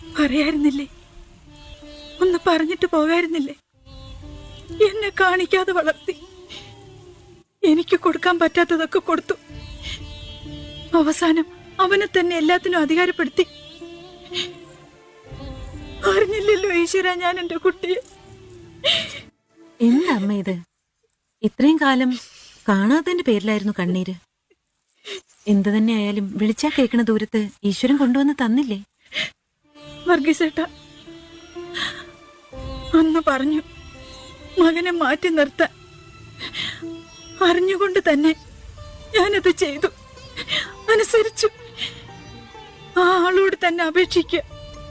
പറയായിരുന്നില്ലേ ഒന്ന് പറഞ്ഞിട്ട് പോകായിരുന്നില്ലേ എന്നെ കാണിക്കാതെ വളർത്തി എനിക്ക് കൊടുക്കാൻ പറ്റാത്തതൊക്കെ കൊടുത്തു അവസാനം അവനെ തന്നെ എല്ലാത്തിനും അധികാരപ്പെടുത്തി അറിഞ്ഞില്ലല്ലോ ഈശ്വര ഞാൻ എന്റെ കുട്ടിയെ എന്താ അമ്മ ഇത് ഇത്രയും കാലം കാണാത്തതിന്റെ പേരിലായിരുന്നു കണ്ണീര് എന്തു തന്നെ ആയാലും വിളിച്ചാ കേൾക്കണ ദൂരത്ത് ഈശ്വരൻ കൊണ്ടുവന്ന് തന്നില്ലേ വർഗീസേട്ട അന്ന് പറഞ്ഞു മകനെ മാറ്റി നിർത്താൻ അറിഞ്ഞുകൊണ്ട് തന്നെ ഞാനത് ചെയ്തു അനുസരിച്ചു ആ ആളോട് തന്നെ അപേക്ഷിക്കുക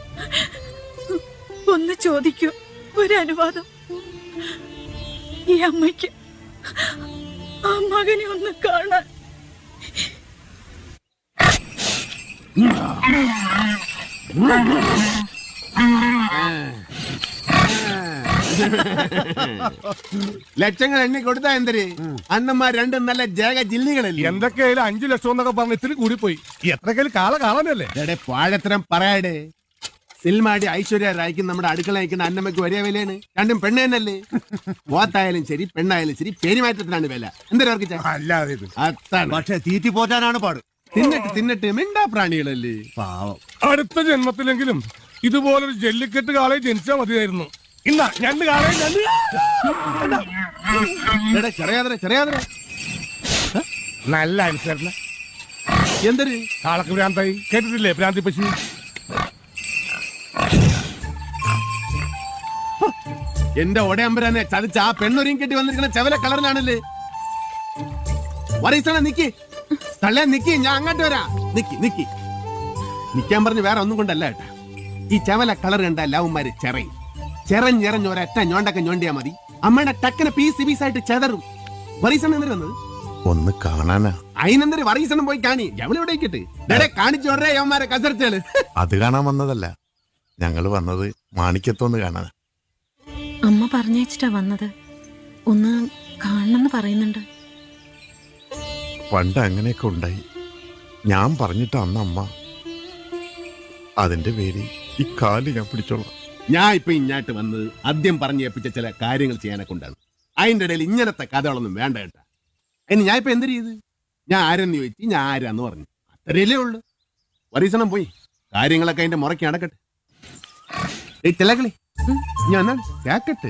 ഒന്ന് ചോദിക്കൂ ഒരനുവാദം ഈ അമ്മയ്ക്ക് ആ മകനെ ഒന്ന് കാണാൻ ലക്ഷങ്ങൾ എണ്ണി കൊടുത്താ എന്തര് അണ്ണന്മാർ രണ്ടും നല്ല ജേക ജില്ലികളല്ലേ എന്തൊക്കെയായാലും അഞ്ചു ലക്ഷം എന്നൊക്കെ പറഞ്ഞ് ഇത്തിരി കൂടിപ്പോയി എത്രക്കാലും കാള കാണാനല്ലേ എടെ പാഴത്തരം പറയാടെ സിൽമാടി ഐശ്വര്യ റായ്ക്കും നമ്മുടെ അടുക്കള അയക്കുന്ന അന്നമ്മയ്ക്ക് ഒരേ വിലയാണ് രണ്ടും പെണ്ണ് തന്നെയല്ലേ പോത്തായാലും ശരി പെണ്ണായാലും ശരി പെരുമാറ്റത്തിനാണ് വില എന്തൊരു അവർക്ക് അല്ലാതെ ഇത് അതാണ് പക്ഷെ തീറ്റി പോറ്റാനാണ് പാട് തിന്നിട്ട് തിന്നിട്ട് മിണ്ടാ പ്രാണികളല്ലേ പാവം അടുത്ത ജന്മത്തിലെങ്കിലും ഇതുപോലൊരു ജല്ലിക്കെട്ട് കാളയെ ജനിച്ചാ മതിയായിരുന്നു ഇന്ന രണ്ട് കാളയെ രണ്ട് എടെ ചെറിയാതര ചെറിയാതര നല്ല അനുസരണ എന്തൊരു കാളക്ക് ഭ്രാന്തായി കേട്ടിട്ടില്ലേ ഭ്രാന്തി പശു എന്റെ ഒടയമ്പരാനെ ചതിച്ച് ആ പെണ്ണൊരിയും കെട്ടി വന്നിരിക്കുന്ന ചെവല കളറിലാണല്ലേ വറീസണ നിക്കി തള്ളേ നിക്കി ഞാൻ അങ്ങോട്ട് വരാ നിക്കി നിക്കി നിക്കാൻ പറഞ്ഞ് വേറെ ഒന്നും കൊണ്ടല്ല കേട്ടാ ഈ ചെവല കളർ കണ്ട ലവന്മാര് ചെറയും ചെറഞ്ഞെറഞ്ഞ് ഒരറ്റ ഞോണ്ടൊക്കെ ഞോണ്ടിയാ മതി അമ്മയുടെ ടക്കനെ പീസ് പീസായിട്ട് ചെതറും വറീസണ എന്തിനു വന്നത് ഒന്ന് കാണാനാ അതിനെന്തൊരു വറീസണം പോയി കാണി എവിടെ കിട്ട് കാണിച്ചോടേ യവന്മാരെ കസർച്ചേള് അത് കാണാൻ വന്നതല്ല ഞങ്ങള് വന്നത് മാണിക്കത്തൊന്ന് കാണാൻ അമ്മ പറഞ്ഞയച്ചിട്ടാ വന്നത് ഒന്ന് കാണണമെന്ന് പറയുന്നുണ്ട് പണ്ട് അങ്ങനെയൊക്കെ ഉണ്ടായി ഞാൻ പറഞ്ഞിട്ട് അന്ന് അമ്മ അതിന്റെ പേര് ഈ കാല് ഞാൻ പിടിച്ചോളാം ഞാൻ ഇപ്പൊ ഇങ്ങാട്ട് വന്നത് ആദ്യം പറഞ്ഞു ഏൽപ്പിച്ച ചില കാര്യങ്ങൾ ചെയ്യാനൊക്കെ ഉണ്ടാണ് അതിന്റെ ഇടയിൽ ഇങ്ങനത്തെ കഥകളൊന്നും വേണ്ട കേട്ടാ ഇനി ഞാൻ ഇപ്പൊ എന്ത് ചെയ്ത് ഞാൻ ആരെന്ന് ചോദിച്ചു ഞാൻ ആരാന്ന് പറഞ്ഞു അത്രയല്ലേ ഉള്ളു വരീസണം പോയി കാര്യങ്ങളൊക്കെ അതിന്റെ മുറയ്ക്ക് നടക്കട്ടെ ഏയ് തിലകളി ഞാൻ എന്നാണ് കേക്കട്ടെ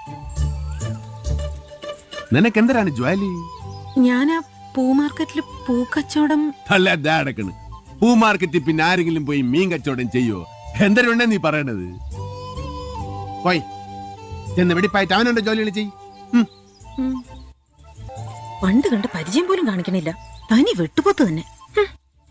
നിനക്ക് എന്തരാണ് ജ്വാലി ഞാൻ ആ പൂ മാർക്കറ്റിൽ പൂ കച്ചവടം അല്ല ദാ അടക്കണ് പൂ മാർക്കറ്റിൽ പിന്നെ ആരെങ്കിലും പോയി മീൻ കച്ചവടം ചെയ്യോ എന്തരുണ്ടെ നീ പറയണത് പോയി ചെന്ന് വെടിപ്പായിട്ട് അവനുണ്ട് ജോലികൾ ചെയ് ഉം. ഉം. പണ്ട് കണ്ട് പരിചയം പോലും കാണിക്കണില്ല തനി വെട്ടുപൊത്ത് തന്നെ ഹും.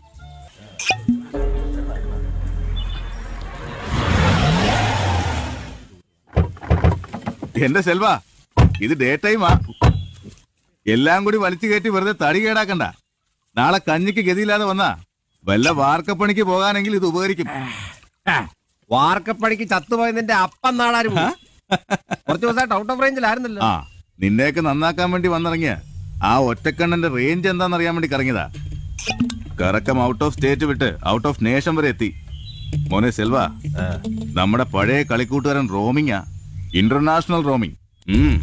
എന്റെ സെൽവ ഇത് ഡേ ടൈമാ എല്ലാം കൂടി വലിച്ചു കയറ്റി വെറുതെ തടി കേടാക്കണ്ട നാളെ കഞ്ഞിക്ക് ഗതിയില്ലാതെ വന്നാ വല്ല വാർക്കപ്പണിക്ക് പോകാനെങ്കിൽ ഇത് ഉപകരിക്കും വാർക്കപ്പണിക്ക് ചത്തുപോയതിന്റെ അപ്പം നാളാരും കുറച്ച് ദിവസമായിട്ട് ഔട്ട് ഓഫ് റേഞ്ചിലായിരുന്നല്ലോ ആ നിന്നെയൊക്കെ നന്നാക്കാൻ വേണ്ടി വന്നിറങ്ങിയ ആ ഒറ്റക്കണ്ണന്റെ റേഞ്ച് എന്താണെന്ന് അറിയാൻ വേണ്ടി കറങ്ങിയതാ കറക്കം ഔട്ട് ഓഫ് സ്റ്റേറ്റ് വിട്ട് ഔട്ട് ഓഫ് നേഷൻ വരെ എത്തി മോനെ സെൽവ നമ്മുടെ പഴയ കളിക്കൂട്ടുകാരൻ റോമിങ്ങാ ഇന്റർനാഷണൽ റോമിങ് ഉം.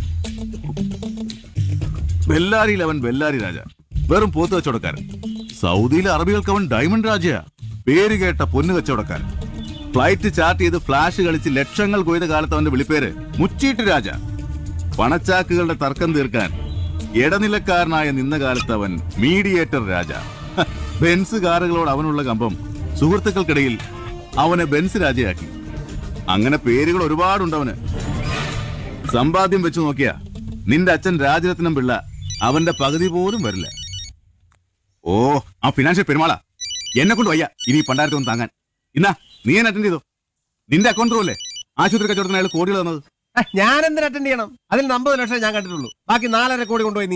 ബെല്ലാരിയിൽ അവൻ ബെല്ലാരി രാജ വെറും പോത്ത് കച്ചവടക്കാരൻ സൗദിയിലെ അറബികൾക്ക് അവൻ ഡയമണ്ട് രാജയാ പേര് കേട്ട പൊന്നു കച്ചവടക്കാരൻ ഫ്ലൈറ്റ് ചാർട്ട് ചെയ്ത് ഫ്ലാഷ് കളിച്ച് ലക്ഷങ്ങൾ കൊയ്ത കാലത്ത് അവന്റെ വിളിപ്പേര് മുച്ചീട്ട് രാജ പണച്ചാക്കുകളുടെ തർക്കം തീർക്കാൻ ഇടനിലക്കാരനായ നിന്ന കാലത്ത് അവൻ മീഡിയേറ്റർ രാജ ഹ, ബെൻസ് കാറുകളോട് അവനുള്ള കമ്പം സുഹൃത്തുക്കൾക്കിടയിൽ അവനെ ബെൻസ് രാജയാക്കി അങ്ങനെ പേരുകൾ ഒരുപാടുണ്ട് അവന് സമ്പാദ്യം വെച്ച് നോക്കിയാ നിന്റെ അച്ഛൻ രാജരത്നം പിള്ള അവന്റെ പകുതി പോലും വരില്ല ഓ ആ ഫിനാൻഷ്യൽ പെരുമാളാ എന്നെ കൊണ്ട് വയ്യ ഇനി ഈ പണ്ടായിരത്തി ഒന്ന് താങ്ങാൻ ഇന്നാ നീ എന്നെ അറ്റൻഡ് ചെയ്തോ നിന്റെ അക്കൗണ്ട് അല്ലേ ആശുപത്രി കച്ചവടത്തിന് അയാൾ കോടികൾ തന്നത് ഞാൻ എന്തിനു അറ്റൻഡ് ചെയ്യണം അതിൽ അമ്പത് ലക്ഷം ഞാൻ കണ്ടിട്ടുള്ളൂ ബാക്കി നാലര കോടി കൊണ്ടുപോയി നീ